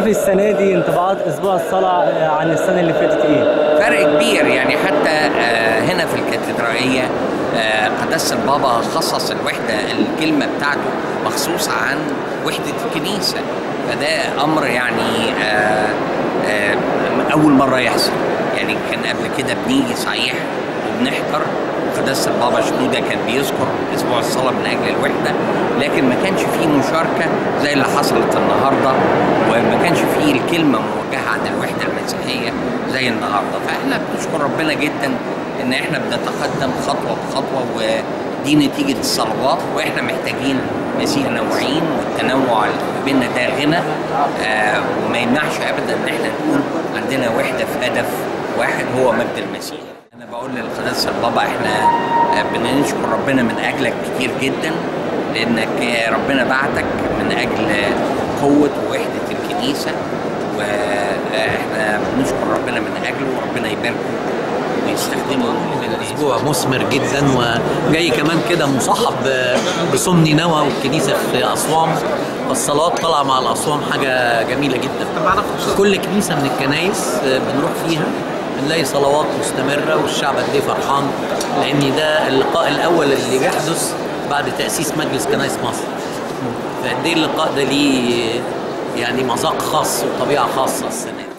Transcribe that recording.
شايف السنه دي انطباعات اسبوع الصلاه عن السنه اللي فاتت ايه؟ فرق كبير يعني حتى آه، هنا في الكاتدرائية آه، قداسة البابا خصص الوحدة الكلمة بتاعته مخصوصة عن وحدة الكنيسة فده أمر يعني آه، آه، أول مرة يحصل يعني كان قبل كده بنيجي صحيح وبنحضر قداسة البابا شنودة كان بيذكر أسبوع الصلاة من أجل الوحدة لكن ما كانش فيه مشاركة زي اللي حصلت النهاردة وما كانش فيه الكلمة موجهة عن الوحدة المسيحية زي النهاردة فإحنا بنشكر ربنا جدا إن إحنا بنتقدم خطوة بخطوة ودي نتيجة الصلوات وإحنا محتاجين مسيح نوعين والتنوع اللي بيننا ده غنى آه وما يمنعش أبدا إن إحنا نكون عندنا وحدة في هدف واحد هو مجد المسيح انا بقول للقداسه البابا احنا آه، بنشكر ربنا من اجلك كتير جدا لانك آه، ربنا بعتك من اجل قوه ووحده الكنيسه واحنا بنشكر ربنا من اجله وربنا يباركه ويستخدمه للاسبوع اسبوع مثمر جدا وجاي كمان كده مصاحب ب- بصوم نينوى والكنيسه في اسوان فالصلاه طالعه مع الاسوان حاجه جميله جدا كل كنيسه من الكنايس بنروح فيها بنلاقي صلوات مستمره والشعب قد ايه فرحان لان ده اللقاء الاول اللي بيحدث بعد تاسيس مجلس كنايس مصر فقد ايه اللقاء ده ليه يعني مذاق خاص وطبيعه خاصه السنه دي